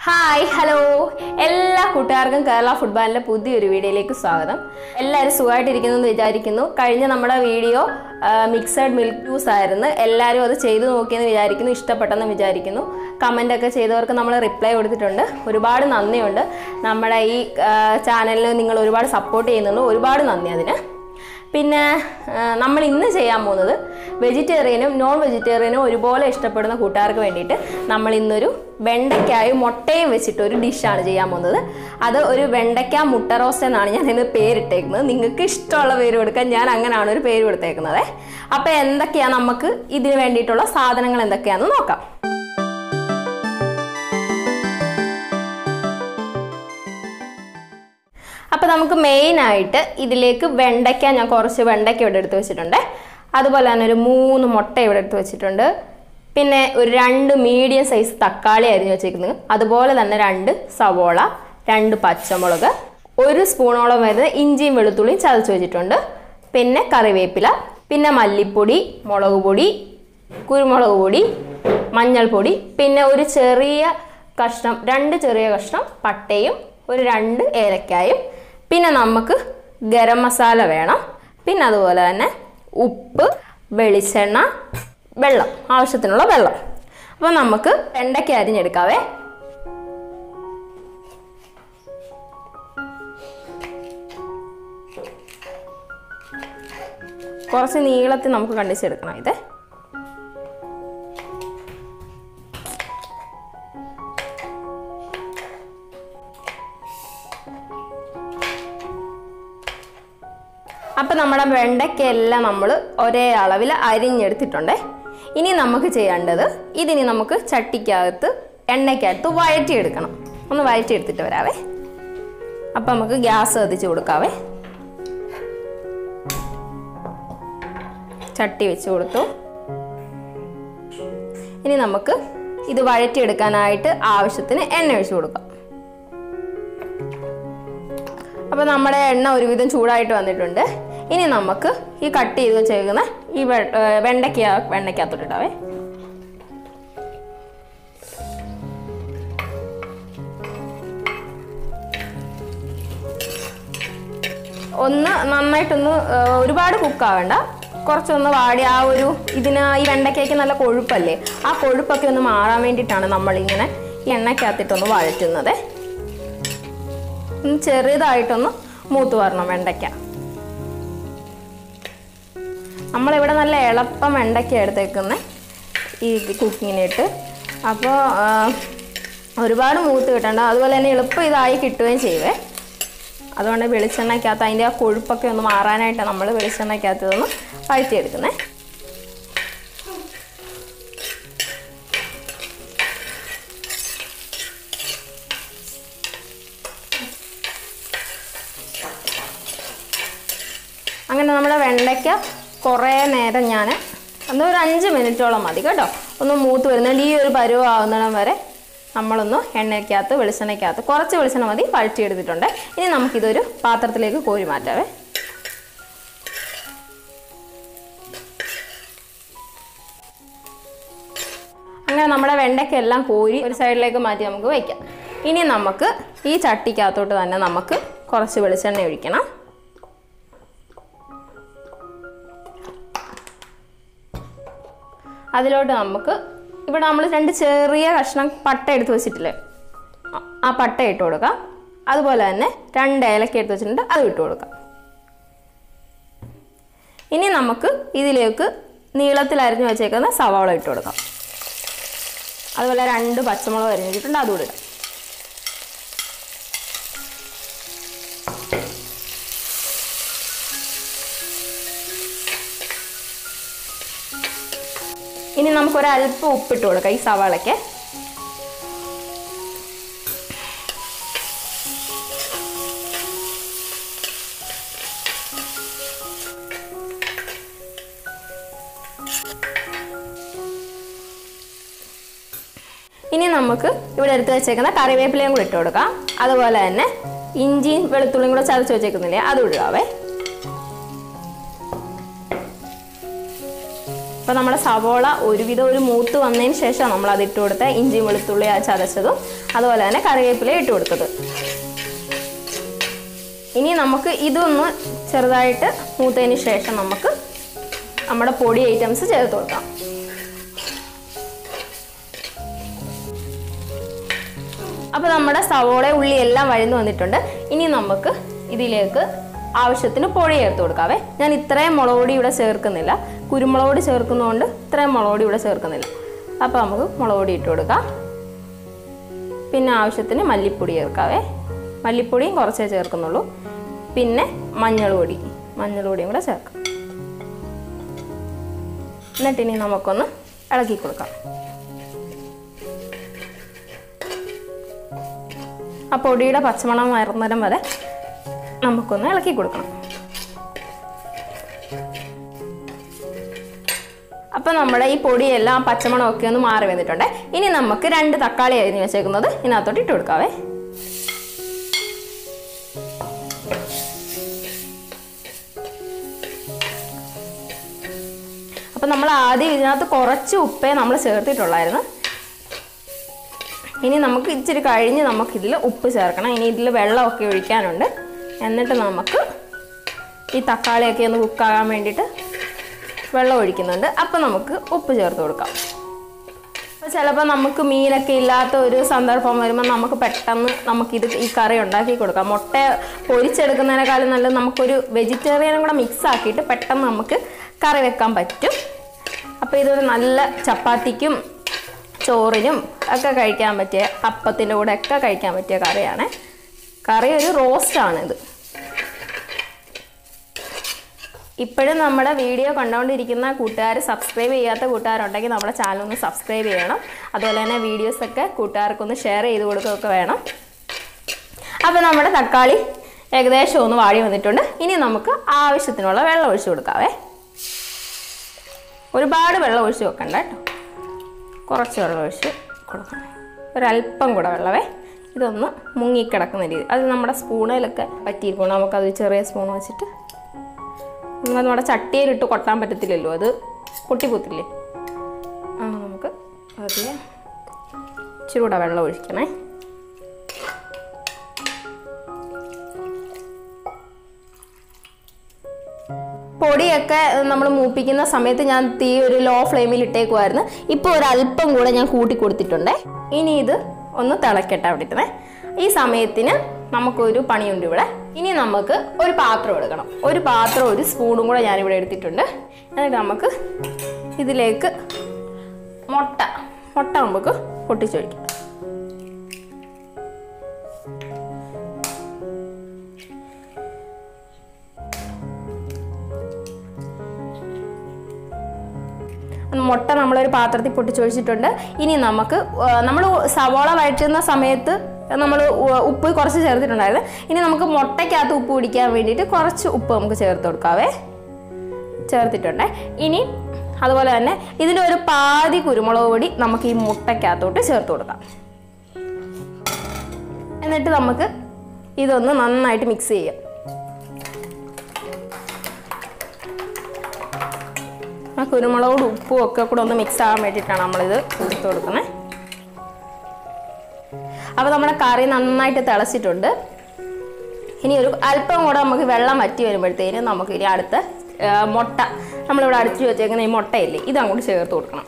hi hello എല്ലാ കൂട്ടുകാർക്കും കേരള ഫുട്ബോളിന്റെ പുതിയൊരു വീഡിയോയിലേക്ക് സ്വാഗതം എല്ലാവരും സുഖമായിട്ടിരിക്കുന്നു എന്ന് വിചാരിക്കുന്നു കഴിഞ്ഞ നമ്മുടെ വീഡിയോ മിക്സഡ് മിൽക്ക് ജ്യൂസ് ആയിരുന്നു എല്ലാവരും അത് ചെയ്തു നോക്കിയെന്ന് വിചാരിക്കുന്നു ഇഷ്ടപ്പെട്ടെന്ന് വിചാരിക്കുന്നു കമൻ്റ് ഒക്കെ ചെയ്തവർക്ക് നമ്മൾ റിപ്ലൈ കൊടുത്തിട്ടുണ്ട് ഒരുപാട് നന്ദിയുണ്ട് നമ്മുടെ ഈ ചാനലിൽ നിങ്ങൾ ഒരുപാട് സപ്പോർട്ട് ചെയ്യുന്നുണ്ട് ഒരുപാട് നന്ദി അതിന് പിന്നെ ആ, നമ്മൾ ഇന്ന് ചെയ്യാൻ പോകുന്നത് വെജിറ്റേറിയനും നോൺ വെജിറ്റേറിയനും ഒരുപോലെ ഇഷ്ടപ്പെടുന്ന കൂട്ടുകാർക്ക് വേണ്ടിയിട്ട് നമ്മൾ ഇന്നൊരു വെണ്ടയ്ക്കായും മുട്ടയും വെച്ചിട്ട് ഒരു ഡിഷാണ് ചെയ്യാൻ പോകുന്നത് അത് ഒരു വെണ്ടയ്ക്ക മുട്ട റോസ്റ്റ് എന്നാണ് ഞാൻ ഇന്ന് പേരിട്ടേക്കുന്നത് നിങ്ങൾക്ക് ഇഷ്ടമുള്ള പേര് കൊടുക്കാൻ ഞാൻ അങ്ങനെയാണ് ഒരു പേര് കൊടുത്തേക്കുന്നത് അപ്പോൾ എന്തൊക്കെയാണ് നമുക്ക് ഇതിന് വേണ്ടിയിട്ടുള്ള സാധനങ്ങൾ എന്തൊക്കെയാണെന്ന് നോക്കാം അപ്പോൾ നമുക്ക് മെയിനായിട്ട് ഇതിലേക്ക് വെണ്ടയ്ക്ക ഞാൻ കുറച്ച് വെണ്ടയ്ക്ക ഇവിടെ എടുത്ത് വെച്ചിട്ടുണ്ട് അതുപോലെ തന്നെ ഒരു മൂന്ന് മുട്ട ഇവിടെ എടുത്ത് വെച്ചിട്ടുണ്ട് പിന്നെ ഒരു രണ്ട് മീഡിയം സൈസ് തക്കാളി അരിഞ്ഞ് വെച്ചേക്കുന്നത് അതുപോലെ തന്നെ രണ്ട് സവോള രണ്ട് പച്ചമുളക് ഒരു സ്പൂണോളം വരുന്ന ഇഞ്ചിയും വെളുത്തുള്ളിയും ചതച്ച് വെച്ചിട്ടുണ്ട് പിന്നെ കറിവേപ്പില പിന്നെ മല്ലിപ്പൊടി മുളക് പൊടി കുരുമുളക് പൊടി മഞ്ഞൾപ്പൊടി പിന്നെ ഒരു ചെറിയ കഷ്ണം രണ്ട് ചെറിയ കഷ്ണം പട്ടയും ഒരു രണ്ട് ഏലക്കായും പിന്നെ നമുക്ക് ഗരം മസാല വേണം പിന്നെ അതുപോലെ തന്നെ ഉപ്പ് വെളിച്ചെണ്ണ വെള്ളം ആവശ്യത്തിനുള്ള വെള്ളം അപ്പോൾ നമുക്ക് വെണ്ടയ്ക്ക അരിഞ്ഞെടുക്കാവേ കുറച്ച് നീളത്തിൽ നമുക്ക് കണ്ടിച്ചെടുക്കണം ഇത് അപ്പം നമ്മുടെ വെണ്ടയ്ക്കെല്ലാം നമ്മൾ ഒരേ അളവിൽ അരിഞ്ഞെടുത്തിട്ടുണ്ട് ഇനി നമുക്ക് ചെയ്യേണ്ടത് ഇതിനി നമുക്ക് ചട്ടിക്കകത്ത് എണ്ണയ്ക്കകത്ത് വഴറ്റിയെടുക്കണം ഒന്ന് വഴറ്റിയെടുത്തിട്ട് വരാവേ അപ്പം നമുക്ക് ഗ്യാസ് കത്തിച്ച് കൊടുക്കാവേ ചട്ടി വെച്ച് കൊടുത്തു ഇനി നമുക്ക് ഇത് വഴറ്റിയെടുക്കാനായിട്ട് ആവശ്യത്തിന് എണ്ണ ഒഴിച്ചു കൊടുക്കാം അപ്പോൾ നമ്മുടെ എണ്ണ ഒരുവിധം ചൂടായിട്ട് വന്നിട്ടുണ്ട് ഇനി നമുക്ക് ഈ കട്ട് ചെയ്ത് വെച്ചേക്കുന്ന ഈ വെ- ഏർ വെണ്ടയ്ക്ക വെണ്ടയ്ക്കകത്തോട്ടിട്ടാവേ ഒന്ന് നന്നായിട്ടൊന്ന് ഏർ ഒരുപാട് കുക്കാവണ്ട കുറച്ചൊന്ന് വാടി ആ ഒരു ഇതിന് ഈ വെണ്ടയ്ക്കയ്ക്ക് നല്ല കൊഴുപ്പല്ലേ ആ കൊഴുപ്പൊക്കെ ഒന്ന് മാറാൻ വേണ്ടിയിട്ടാണ് നമ്മളിങ്ങനെ ഈ എണ്ണയ്ക്കകത്തിട്ടൊന്ന് വഴറ്റുന്നത് ഒന്ന് ചെറുതായിട്ടൊന്ന് മൂത്ത് വരണം വെണ്ടയ്ക്ക നമ്മളിവിടെ നല്ല എളുപ്പം വെണ്ടയ്ക്ക എടുത്തേക്കുന്നത് ഈ കുക്കിങ്ങിനിട്ട് അപ്പോൾ ഒരുപാട് മൂത്ത് കിട്ടണ്ട അതുപോലെ തന്നെ എളുപ്പം ഇതായി കിട്ടുകയും ചെയ്യുവേ അതുകൊണ്ട് വെളിച്ചെണ്ണയ്ക്കകത്ത് അതിൻ്റെ ആ കൊഴുപ്പൊക്കെ ഒന്ന് മാറാനായിട്ട് നമ്മൾ വെളിച്ചെണ്ണയ്ക്കകത്ത് ഇതൊന്ന് വഴറ്റിയെടുക്കുന്നത് അങ്ങനെ നമ്മുടെ വെണ്ടയ്ക്ക കുറേ നേരം ഞാൻ ഒന്ന് ഒരു അഞ്ച് മിനിറ്റോളം മതി കേട്ടോ ഒന്ന് മൂത്ത് വരുന്നുണ്ട് ഈ ഒരു പരുവാകുന്നിടം വരെ നമ്മളൊന്ന് എണ്ണയ്ക്കകത്ത് വെളിച്ചെണ്ണയ്ക്കകത്ത് കുറച്ച് വെളിച്ചെണ്ണ മതി വഴറ്റിയെടുത്തിട്ടുണ്ട് ഇനി നമുക്കിതൊരു പാത്രത്തിലേക്ക് കോരി മാറ്റാവേ അങ്ങനെ നമ്മുടെ വെണ്ടയ്ക്ക എല്ലാം കോരി ഒരു സൈഡിലേക്ക് മാറ്റി നമുക്ക് വയ്ക്കാം ഇനി നമുക്ക് ഈ ചട്ടിക്കകത്തോട്ട് തന്നെ നമുക്ക് കുറച്ച് വെളിച്ചെണ്ണ ഒഴിക്കണം അതിലോട്ട് നമുക്ക് ഇവിടെ നമ്മൾ രണ്ട് ചെറിയ കഷ്ണം പട്ട എടുത്ത് വെച്ചിട്ടില്ലേ ആ- ആ പട്ട ഇട്ട് കൊടുക്കാം അതുപോലെ തന്നെ രണ്ട് ഏലക്ക എടുത്ത് വെച്ചിട്ടുണ്ട് അത് ഇട്ട് കൊടുക്കാം ഇനി നമുക്ക് ഇതിലേക്ക് നീളത്തിൽ അരിഞ്ഞു വെച്ചേക്കുന്ന സവാള ഇട്ട് കൊടുക്കാം അതുപോലെ രണ്ട് പച്ചമുളക് അരിഞ്ഞു വെച്ചിട്ടുണ്ട് അതുകൂടി ഇടാം ഇനി നമുക്ക് ഒരു അല്പം ഉപ്പിട്ട് കൊടുക്കാം ഈ സവാളയ്ക്ക് ഇനി നമുക്ക് ഇവിടെ എടുത്ത് വെച്ചേക്കുന്ന കറിവേപ്പിലയും കൂടി ഇട്ട് കൊടുക്കാം അതുപോലെ തന്നെ ഇഞ്ചിയും വെളുത്തുള്ളിയും കൂടെ ചതച്ച് വെച്ചേക്കുന്നില്ലേ അതും ഇടാവേ അപ്പോൾ നമ്മുടെ സവോള ഒരുവിധം ഒരു മൂത്ത് വന്നതിന് ശേഷം നമ്മൾ അത് ഇട്ട് കൊടുത്ത ഇഞ്ചി വെളുത്തുള്ളി ആ ചതച്ചതും അതുപോലെ തന്നെ കറിവേപ്പില ഇട്ട് കൊടുത്തത് ഇനി നമുക്ക് ഇതൊന്ന് ചെറുതായിട്ട് മൂത്തതിന് ശേഷം നമുക്ക് നമ്മുടെ പൊടി ഐറ്റംസ് ചേർത്ത് കൊടുക്കാം അപ്പോൾ നമ്മുടെ സവോള ഉള്ളി എല്ലാം വഴന്നു വന്നിട്ടുണ്ട് ഇനി നമുക്ക് ഇതിലേക്ക് ആവശ്യത്തിന് പൊടി ചേർത്ത് കൊടുക്കാവേ ഞാൻ ഇത്രയും മുളക് പൊടി ഇവിടെ ചേർക്കുന്നില്ല കുരുമുളക് പൊടി ചേർക്കുന്നതുകൊണ്ട് ഇത്രയും മുളക് പൊടി ഇവിടെ ചേർക്കുന്നില്ല അപ്പോൾ നമുക്ക് മുളക് പൊടി ഇട്ട് കൊടുക്കാം പിന്നെ ആവശ്യത്തിന് മല്ലിപ്പൊടി ചേർക്കാവേ മല്ലിപ്പൊടിയും കുറച്ചേ ചേർക്കുന്നുള്ളൂ പിന്നെ മഞ്ഞൾ പൊടി മഞ്ഞൾ പൊടിയും കൂടെ ചേർക്കാം എന്നിട്ടിനി നമുക്കൊന്ന് ഇളക്കി കൊടുക്കാം ആ പൊടിയുടെ പച്ചമണം മരുന്നരം വരെ നമുക്കൊന്ന് ഇളക്കി കൊടുക്കണം അപ്പം നമ്മുടെ ഈ പൊടിയെല്ലാം പച്ചമണം ഒക്കെ ഒന്ന് മാറി വന്നിട്ടുണ്ട് ഇനി നമുക്ക് രണ്ട് തക്കാളി അരിഞ്ഞ് വെച്ചേക്കുന്നത് ഇതിനകത്തോട്ട് ഇട്ട് കൊടുക്കാവേ അപ്പം നമ്മൾ ആദ്യം ഇതിനകത്ത് കുറച്ച് ഉപ്പേ നമ്മൾ ചേർത്തിട്ടുള്ളായിരുന്നു ഇനി നമുക്ക് ഇച്ചിരി കഴിഞ്ഞ് നമുക്കിതിൽ ഉപ്പ് ചേർക്കണം ഇനി ഇതിൽ വെള്ളമൊക്കെ ഒഴിക്കാനുണ്ട് എന്നിട്ട് നമുക്ക് ഈ തക്കാളിയൊക്കെ ഒന്ന് കുക്കാകാൻ വേണ്ടിയിട്ട് വെള്ളം ഒഴിക്കുന്നുണ്ട് അപ്പം നമുക്ക് ഉപ്പ് ചേർത്ത് കൊടുക്കാം അപ്പോൾ ചിലപ്പോൾ നമുക്ക് മീനൊക്കെ ഇല്ലാത്ത ഒരു സന്ദർഭം വരുമ്പോൾ നമുക്ക് പെട്ടെന്ന് നമുക്കിത് ഈ കറി ഉണ്ടാക്കി കൊടുക്കാം മുട്ട പൊരിച്ചെടുക്കുന്നതിനേക്കാളും നല്ലത് നമുക്കൊരു വെജിറ്റേറിയനും കൂടെ മിക്സ് ആക്കിയിട്ട് പെട്ടെന്ന് നമുക്ക് കറി വെക്കാൻ പറ്റും അപ്പോൾ ഇതൊരു നല്ല ചപ്പാത്തിക്കും ചോറിനും ഒക്കെ കഴിക്കാൻ പറ്റിയ അപ്പത്തിൻ്റെ കൂടെ ഒക്കെ കഴിക്കാൻ പറ്റിയ കറിയാണ് കറി ഒരു റോസ്റ്റാണ് ഇത് ഇപ്പോഴും നമ്മുടെ വീഡിയോ കണ്ടുകൊണ്ടിരിക്കുന്ന കൂട്ടുകാർ സബ്സ്ക്രൈബ് ചെയ്യാത്ത കൂട്ടുകാരുണ്ടെങ്കിൽ നമ്മുടെ ചാനൽ ഒന്ന് സബ്സ്ക്രൈബ് ചെയ്യണം അതുപോലെ തന്നെ വീഡിയോസൊക്കെ കൂട്ടുകാർക്കൊന്ന് ഷെയർ ചെയ്ത് കൊടുക്കുകയൊക്കെ വേണം അപ്പോൾ നമ്മുടെ തക്കാളി ഏകദേശം ഒന്ന് വാടി വന്നിട്ടുണ്ട് ഇനി നമുക്ക് ആവശ്യത്തിനുള്ള വെള്ളം ഒഴിച്ചു കൊടുക്കാവേ ഒരുപാട് വെള്ളം ഒഴിച്ച് വെക്കണ്ട കേട്ടോ കുറച്ച് വെള്ളം ഒഴിച്ച് കൊടുക്കണം ഒരല്പം കൂടെ വെള്ളമേ ഇതൊന്ന് മുങ്ങിക്കിടക്കുന്ന രീതി അത് നമ്മുടെ സ്പൂണിലൊക്കെ പറ്റിയിരിക്കണം നമുക്കത് ചെറിയ സ്പൂൺ വെച്ചിട്ട് നമ്മൾ നമ്മുടെ ചട്ടിയിലിട്ട് കൊട്ടാൻ പറ്റത്തില്ലല്ലോ അത് പൊട്ടിപ്പൊത്തില്ലേ ആ നമുക്ക് അതിൽ ഇച്ചിരി കൂടെ വെള്ളം ഒഴിക്കണേ പൊടിയൊക്കെ നമ്മൾ മൂപ്പിക്കുന്ന സമയത്ത് ഞാൻ തീ ഒരു ലോ ഫ്ലെയിമിൽ ഇട്ടേക്കുമായിരുന്നു ഇപ്പോൾ ഒരു അല്പം കൂടെ ഞാൻ കൂട്ടി കൊടുത്തിട്ടുണ്ട് ഇനി ഇത് ഒന്ന് തിളക്കട്ടെ അവിടെ ഇരുന്നേ ഈ സമയത്തിന് നമുക്കൊരു പണിയുണ്ട് ഇവിടെ ഇനി നമുക്ക് ഒരു പാത്രം എടുക്കണം ഒരു പാത്രം ഒരു സ്പൂണും കൂടെ ഞാനിവിടെ എടുത്തിട്ടുണ്ട് എന്നിട്ട് നമുക്ക് ഇതിലേക്ക് മുട്ട മുട്ട നമുക്ക് പൊട്ടിച്ചൊഴിക്കാം മുട്ട നമ്മളൊരു പാത്രത്തിൽ പൊട്ടിച്ചൊഴിച്ചിട്ടുണ്ട് ഇനി നമുക്ക് നമ്മൾ സവോള വഴറ്റുന്ന സമയത്ത് നമ്മൾ ഉപ്പ് കുറച്ച് ചേർത്തിട്ടുണ്ടായിരുന്നു ഇനി നമുക്ക് മുട്ടയ്ക്കകത്ത് ഉപ്പ് പിടിക്കാൻ വേണ്ടിയിട്ട് കുറച്ച് ഉപ്പ് നമുക്ക് ചേർത്ത് കൊടുക്കാവേ ചേർത്തിട്ടുണ്ട് ഇനി അതുപോലെ തന്നെ ഇതിലൊരു പാതി കുരുമുളക് പൊടി നമുക്ക് ഈ മുട്ടയ്ക്കകത്തോട്ട് ചേർത്ത് കൊടുക്കാം എന്നിട്ട് നമുക്ക് ഇതൊന്ന് നന്നായിട്ട് മിക്സ് ചെയ്യാം ആ കുരുമുളകും ഉപ്പും ഒക്കെ കൂടെ ഒന്ന് മിക്സ് ആകാൻ വേണ്ടിയിട്ടാണ് നമ്മളിത് ഇട്ട് കൊടുക്കുന്നത് അപ്പോൾ നമ്മുടെ കറി നന്നായിട്ട് തിളച്ചിട്ടുണ്ട് ഇനി ഒരു അല്പം കൂടെ നമുക്ക് വെള്ളം വറ്റി വരുമ്പോഴത്തേന് നമുക്ക് ഇനി അടുത്ത ആ, മുട്ട നമ്മളിവിടെ അടിച്ചു വെച്ചേക്കുന്ന ഈ മുട്ടയില്ലേ ഇത് അങ്ങോട്ട് ചേർത്ത് കൊടുക്കണം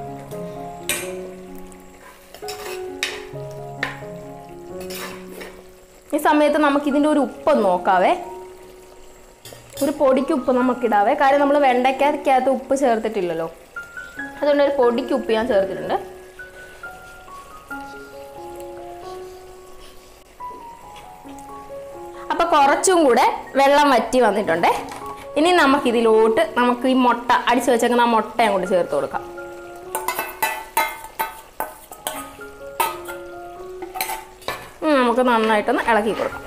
ഈ സമയത്ത് നമുക്ക് ഇതിൻ്റെ ഒരു ഉപ്പൊന്ന് നോക്കാവേ ഒരു പൊടിക്ക് ഉപ്പ് നമുക്കിടാവേ കാര്യം നമ്മൾ വെണ്ടയ്ക്കകത്ത് ഉപ്പ് ചേർത്തിട്ടില്ലല്ലോ അതുകൊണ്ട് ഒരു പൊടിക്ക് ഉപ്പ് ഞാൻ ചേർത്തിട്ടുണ്ട് അപ്പോൾ കുറച്ചും കൂടെ വെള്ളം വറ്റി വന്നിട്ടുണ്ട് ഇനി നമുക്കിതിലോട്ട് നമുക്ക് ഈ മുട്ട അടിച്ചു വെച്ചേക്കുന്ന ആ മുട്ട അങ്ങോട്ട് ചേർത്ത് കൊടുക്കാം ഉം, നമുക്ക് നന്നായിട്ടൊന്ന് ഇളക്കി കൊടുക്കാം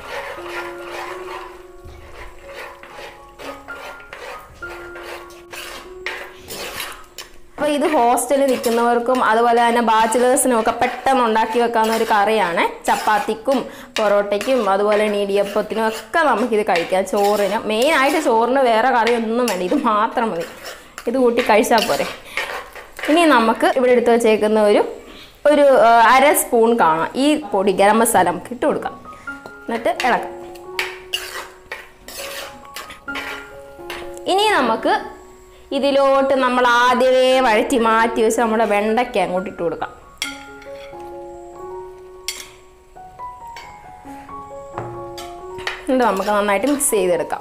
അപ്പോൾ ഇത് ഹോസ്റ്റലിൽ നിൽക്കുന്നവർക്കും അതുപോലെ തന്നെ ബാച്ചിലേഴ്സിനും ഒക്കെ പെട്ടെന്ന് ഉണ്ടാക്കി വെക്കാവുന്ന ഒരു കറിയാണ് ചപ്പാത്തിക്കും പൊറോട്ടയ്ക്കും അതുപോലെ നീടിയപ്പത്തിനും ഒക്കെ നമുക്കിത് കഴിക്കാം ചോറിന് മെയിനായിട്ട് ചോറിന് വേറെ കറിയൊന്നും വേണ്ട ഇത് മാത്രം മതി ഇത് കൂട്ടി കഴിച്ചാൽ പോരെ ഇനി നമുക്ക് ഇവിടെ എടുത്ത് വെച്ചേക്കുന്ന ഒരു ഒരു ആ, അര സ്പൂൺ കാണാം ഈ പൊടി ഗരം മസാല നമുക്ക് ഇട്ട് കൊടുക്കാം എന്നിട്ട് ഇളക്കാം ഇനി നമുക്ക് ഇതിലോട്ട് നമ്മൾ ആദ്യമേ വഴറ്റി മാറ്റി വെച്ച് നമ്മുടെ വെണ്ടയ്ക്ക അങ്ങോട്ട് ഇട്ട് കൊടുക്കാം എന്നിട്ട് നമുക്ക് നന്നായിട്ട് മിക്സ് ചെയ്തെടുക്കാം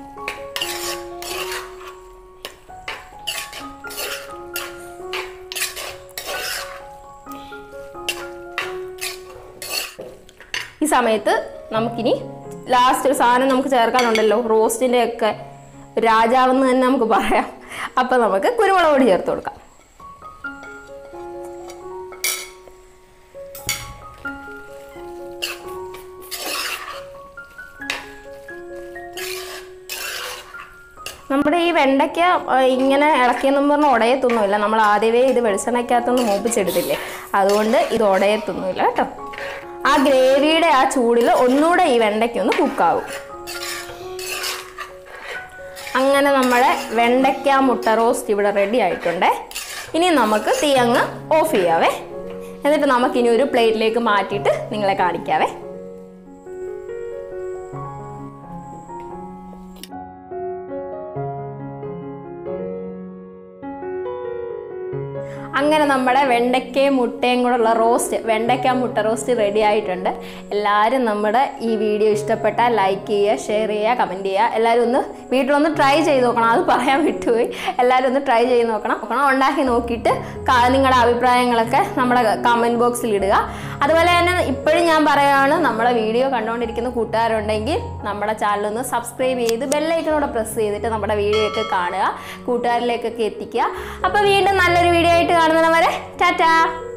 ഈ സമയത്ത് നമുക്കിനി ലാസ്റ്റ് ഒരു സാധനം നമുക്ക് ചേർക്കാനുണ്ടല്ലോ റോസ്റ്റിൻ്റെ ഒക്കെ രാജാവെന്ന് തന്നെ നമുക്ക് പറയാം അപ്പം നമുക്ക് കുരുമുളക് പൊടി ചേർത്ത് കൊടുക്കാം നമ്മുടെ ഈ വെണ്ടയ്ക്ക ആ, ഇങ്ങനെ ഇളക്കിയെന്നും പറഞ്ഞ് ഉടയത്തൊന്നുമില്ല നമ്മൾ ആദ്യമേ ഇത് വെളിച്ചെണ്ണയ്ക്കകത്തൊന്ന് മൂപ്പിച്ചെടുത്തില്ലേ അതുകൊണ്ട് ഇത് ഉടയത്തൊന്നുമില്ല കേട്ടോ ആ ഗ്രേവിയുടെ ആ ചൂടിൽ ഒന്നുകൂടെ ഈ വെണ്ടയ്ക്ക ഒന്ന് കുക്കാവും അങ്ങനെ നമ്മുടെ വെണ്ടയ്ക്ക മുട്ട റോസ്റ്റ് ഇവിടെ റെഡി ആയിട്ടുണ്ട് ഇനി നമുക്ക് തീ അങ്ങ് ഓഫ് ചെയ്യാവേ എന്നിട്ട് നമുക്കിനി ഒരു പ്ലേറ്റിലേക്ക് മാറ്റിയിട്ട് നിങ്ങളെ കാണിക്കാവേ അങ്ങനെ നമ്മുടെ വെണ്ടയ്ക്കയും മുട്ടയും കൂടെ ഉള്ള റോസ്റ്റ് വെണ്ടയ്ക്ക മുട്ട റോസ്റ്റ് റെഡി ആയിട്ടുണ്ട് എല്ലാവരും നമ്മുടെ ഈ വീഡിയോ ഇഷ്ടപ്പെട്ടാൽ ലൈക്ക് ചെയ്യുക ഷെയർ ചെയ്യുക കമൻറ്റ് ചെയ്യുക എല്ലാവരും ഒന്ന് വീട്ടിലൊന്ന് ട്രൈ ചെയ്ത് നോക്കണം അത് പറയാൻ വിട്ടുപോയി എല്ലാവരും ഒന്ന് ട്രൈ ചെയ്ത് നോക്കണം നോക്കണം ഉണ്ടാക്കി നോക്കിയിട്ട് ക- നിങ്ങളുടെ അഭിപ്രായങ്ങളൊക്കെ നമ്മുടെ കമൻറ്റ് ബോക്സിൽ ഇടുക അതുപോലെ തന്നെ ഇപ്പോഴും ഞാൻ പറയുകയാണ് നമ്മുടെ വീഡിയോ കണ്ടുകൊണ്ടിരിക്കുന്ന കൂട്ടുകാരുണ്ടെങ്കിൽ നമ്മുടെ ചാനൽ ഒന്ന് സബ്സ്ക്രൈബ് ചെയ്ത് ബെല്ലൈക്കനോടെ പ്രസ് ചെയ്തിട്ട് നമ്മുടെ വീഡിയോ ഒക്കെ കാണുക കൂട്ടുകാരിലേക്കൊക്കെ എത്തിക്കുക അപ്പോൾ വീണ്ടും നല്ലൊരു വീഡിയോ ആയിട്ട് കാണുന്നവരെ ടാറ്റാ